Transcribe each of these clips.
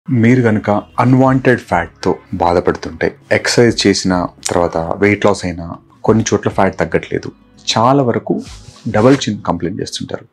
మీరు కనుక అన్వాంటెడ్ ఫ్యాట్తో బాధపడుతుంటే ఎక్సర్సైజ్ చేసిన తర్వాత వెయిట్ లాస్ అయినా కొన్ని చోట్ల ఫ్యాట్ తగ్గట్లేదు చాలా వరకు డబల్ చిన్ కంప్లైంట్ చేస్తుంటారు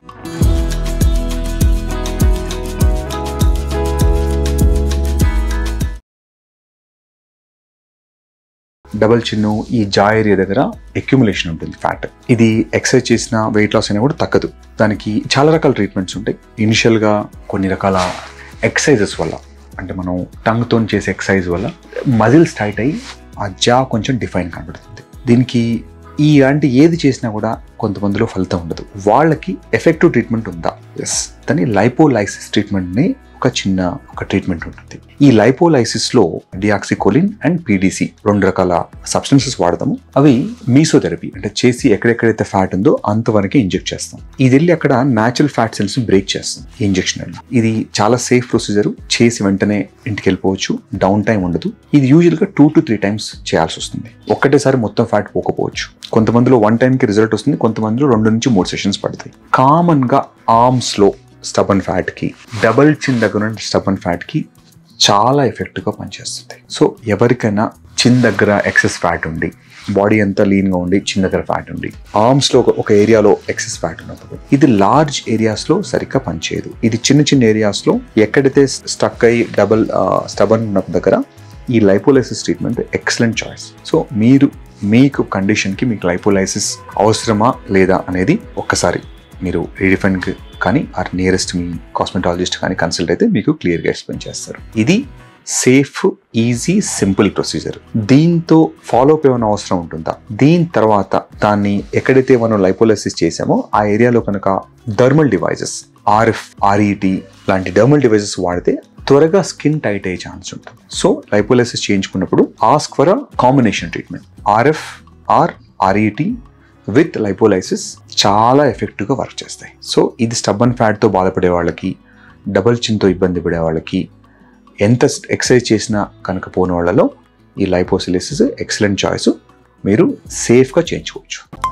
డబల్ చిన్ను ఈ జా ఏరియా దగ్గర అక్యుములేషన్ ఉంటుంది ఫ్యాట్ ఇది ఎక్సర్సైజ్ చేసిన వెయిట్ లాస్ అయినా కూడా తగ్గదు దానికి చాలా రకాల ట్రీట్మెంట్స్ ఉంటాయి ఇనిషియల్గా కొన్ని రకాల ఎక్సర్సైజెస్ వల్ల అంటే మనం టంగ్తో చేసే ఎక్సర్సైజ్ వల్ల మజిల్స్ టైట్ అయ్యి ఆ జా కొంచెం డిఫైన్ కనబడుతుంది దీనికి ఈ అంటే ఏది చేసినా కూడా కొంతమందిలో ఫలితం ఉండదు వాళ్ళకి ఎఫెక్టివ్ ట్రీట్మెంట్ ఉందా ఎస్ దాని లైపోలైసిస్ ట్రీట్మెంట్ని ఒక చిన్న ఒక ట్రీట్మెంట్ ఉంటుంది ఈ లైపోలైసిస్లో డియాక్సికోలిన్ అండ్ పీడీసీ రెండు రకాల సబ్స్టెన్సెస్ వాడతాము అవి మీసోథెరపీ అంటే చేసి ఎక్కడెక్కడైతే ఫ్యాట్ ఉందో అంతవరకే ఇంజెక్ట్ చేస్తాం ఇది వెళ్ళి అక్కడ న్యాచురల్ ఫ్యాట్ సెల్స్ బ్రేక్ చేస్తాం ఈ ఇంజెక్షన్ వల్ల ఇది చాలా సేఫ్ ప్రొసీజర్ చేసి వెంటనే ఇంటికి వెళ్ళిపోవచ్చు డౌన్ టైం ఉండదు ఇది యూజువల్గా టూ టు త్రీ టైమ్స్ చేయాల్సి వస్తుంది ఒక్కటేసారి మొత్తం ఫ్యాట్ పోకపోవచ్చు కొంతమందిలో వన్ టైంకి రిజల్ట్ వస్తుంది కొంతమందిలో రెండు నుంచి మూడు సెషన్స్ పడతాయి కామన్గా ఆర్మ్స్లో స్టబన్ ఫ్యాట్కి డబల్ చిన్ దగ్గర ఉన్న స్టబన్ ఫ్యాట్కి చాలా ఎఫెక్టివ్గా పనిచేస్తుంది సో ఎవరికైనా చిన్ దగ్గర ఎక్సెస్ ఫ్యాట్ ఉండి బాడీ అంతా లీన్గా ఉండి చిన్న దగ్గర ఫ్యాట్ ఉండి ఆర్మ్స్లో ఒక- ఒక ఏరియాలో ఎక్సెస్ ఫ్యాట్ ఉన్నప్పుడు ఇది లార్జ్ ఏరియాస్లో సరిగ్గా పనిచేయదు ఇది చిన్న చిన్న ఏరియాస్లో ఎక్కడైతే స్టక్ అయ్యి డబల్ స్టబన్ ఉన్న దగ్గర ఈ lipolysis treatment excellent choice so మీరు మీకు కండిషన్కి మీకు లైపోలైసిస్ అవసరమా లేదా అనేది ఒక్కసారి మీరు రీడిఫైన్కి కానీ ఆర్ నియరెస్ట్ మీ కాస్మెటాలజిస్ట్ కానీ కన్సల్ట్ అయితే మీకు క్లియర్గా ఎక్స్ప్లెయిన్ చేస్తారు ఇది సేఫ్ ఈజీ సింపుల్ ప్రొసీజర్ దీంతో ఫాలో అప్ ఏమైనా అవసరం ఉంటుందా దీని తర్వాత దాన్ని ఎక్కడైతే మనం లైపోలైసిస్ చేసామో ఆ ఏరియాలో కనుక థర్మల్ డివైజెస్ ఆర్ఎఫ్ ఆర్ఈటి లాంటి డర్మల్ డివైజెస్ వాడితే త్వరగా స్కిన్ టైట్ అయ్యే ఛాన్స్ ఉంటుంది సో లైపోలైసిస్ చేయించుకున్నప్పుడు ask for a combination treatment RF or RET with lipolysis చాలా ఎఫెక్టివ్గా వర్క్ చేస్తాయి సో ఇది స్టబ్బన్ ఫ్యాట్తో బాధపడే వాళ్ళకి డబల్ చిన్తో ఇబ్బంది పడే వాళ్ళకి ఎంత ఎక్సర్సైజ్ చేసినా కనుక పోని వాళ్ళలో ఈ లైపోసిలిసిస్ ఎక్సలెంట్ చాయిస్ మీరు సేఫ్గా చేయించుకోవచ్చు